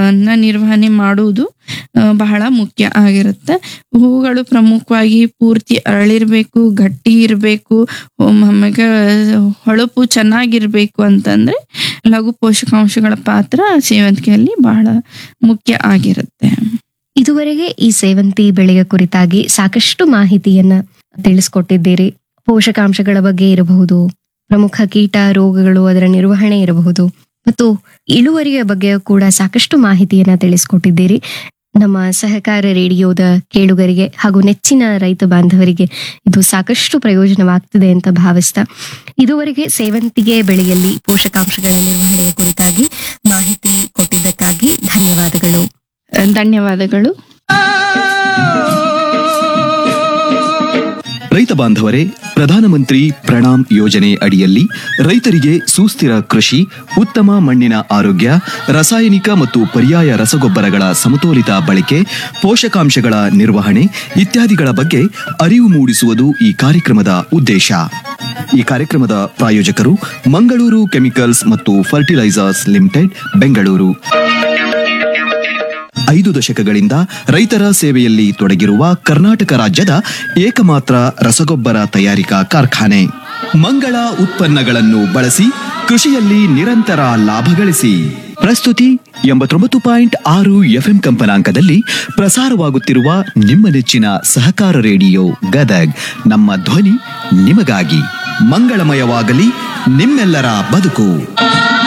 ನ ನಿರ್ವಹಣೆ ಮಾಡುವುದು ಆ, ಬಹಳ ಮುಖ್ಯ ಆಗಿರುತ್ತೆ ಹೂಗಳು ಪ್ರಮುಖವಾಗಿ ಪೂರ್ತಿ ಅರಳಿರ್ಬೇಕು ಗಟ್ಟಿ ಇರಬೇಕು ಆಮೇಲೆ ಹೊಳಪು ಚೆನ್ನಾಗಿರ್ಬೇಕು ಅಂತಂದ್ರೆ ಲಘು ಪೋಷಕಾಂಶಗಳ ಪಾತ್ರ ಸೇವಂತಿಗೆಯಲ್ಲಿ ಬಹಳ ಮುಖ್ಯ ಆಗಿರುತ್ತೆ ಇದುವರೆಗೆ ಈ ಸೇವಂತಿ ಬೆಳೆಯ ಕುರಿತಾಗಿ ಸಾಕಷ್ಟು ಮಾಹಿತಿಯನ್ನ ತಿಳಿಸ್ಕೊಟ್ಟಿದ್ದೀರಿ ಪೋಷಕಾಂಶಗಳ ಬಗ್ಗೆ ಇರಬಹುದು ಪ್ರಮುಖ ಕೀಟ ರೋಗಗಳು ಅದರ ನಿರ್ವಹಣೆ ಇರಬಹುದು ಮತ್ತು ಇಳುವರಿಯ ಬಗ್ಗೆ ಕೂಡ ಸಾಕಷ್ಟು ಮಾಹಿತಿಯನ್ನ ತಿಳಿಸ್ಕೊಟ್ಟಿದ್ದೀರಿ ನಮ್ಮ ಸಹಕಾರ ರೇಡಿಯೋದ ಕೇಳುಗರಿಗೆ ಹಾಗೂ ನೆಚ್ಚಿನ ರೈತ ಬಾಂಧವರಿಗೆ ಇದು ಸಾಕಷ್ಟು ಪ್ರಯೋಜನವಾಗ್ತಿದೆ ಅಂತ ಭಾವಿಸ್ತಾ ಇದುವರೆಗೆ ಸೇವಂತಿಗೆ ಬೆಳೆಯಲ್ಲಿ ಪೋಷಕಾಂಶಗಳ ನಿರ್ವಹಣೆಯ ಕುರಿತಾಗಿ ಮಾಹಿತಿ ಕೊಟ್ಟಿದ್ದಕ್ಕಾಗಿ ಧನ್ಯವಾದಗಳು ಆ, ಧನ್ಯವಾದಗಳು ರೈತ ಬಾಂಧವರೇ ಪ್ರಧಾನಮಂತ್ರಿ ಪ್ರಣಾಮ್ ಯೋಜನೆ ಅಡಿಯಲ್ಲಿ ರೈತರಿಗೆ ಸುಸ್ಥಿರ ಕೃಷಿ ಉತ್ತಮ ಮಣ್ಣಿನ ಆರೋಗ್ಯ ರಾಸಾಯನಿಕ ಮತ್ತು ಪರ್ಯಾಯ ರಸಗೊಬ್ಬರಗಳ ಸಮತೋಲಿತ ಬಳಕೆ ಪೋಷಕಾಂಶಗಳ ನಿರ್ವಹಣೆ ಇತ್ಯಾದಿಗಳ ಬಗ್ಗೆ ಅರಿವು ಮೂಡಿಸುವುದು ಈ ಕಾರ್ಯಕ್ರಮದ ಉದ್ದೇಶ ಈ ಕಾರ್ಯಕ್ರಮದ ಪ್ರಾಯೋಜಕರು ಮಂಗಳೂರು ಕೆಮಿಕಲ್ಸ್ ಮತ್ತು ಫರ್ಟಿಲೈಸರ್ಸ್ ಲಿಮಿಟೆಡ್ ಬೆಂಗಳೂರು ಐದು ದಶಕಗಳಿಂದ ರೈತರ ಸೇವೆಯಲ್ಲಿ ತೊಡಗಿರುವ ಕರ್ನಾಟಕ ರಾಜ್ಯದ ಏಕಮಾತ್ರ ರಸಗೊಬ್ಬರ ತಯಾರಿಕಾ ಕಾರ್ಖಾನೆ ಮಂಗಳ ಉತ್ಪನ್ನಗಳನ್ನು ಬಳಸಿ ಕೃಷಿಯಲ್ಲಿ ನಿರಂತರ ಲಾಭ ಗಳಿಸಿ ಪ್ರಸ್ತುತಿ ಎಂಬತ್ತೊಂಬತ್ತು ಪಾಯಿಂಟ್ ಆರು ಎಫ್ಎಂ ಕಂಪನಾಂಕದಲ್ಲಿ ಪ್ರಸಾರವಾಗುತ್ತಿರುವ ನಿಮ್ಮ ನೆಚ್ಚಿನ ಸಹಕಾರ ರೇಡಿಯೋ ಗದಗ್ ನಮ್ಮ ಧ್ವನಿ ನಿಮಗಾಗಿ ಮಂಗಳಮಯವಾಗಲಿ ನಿಮ್ಮೆಲ್ಲರ ಬದುಕು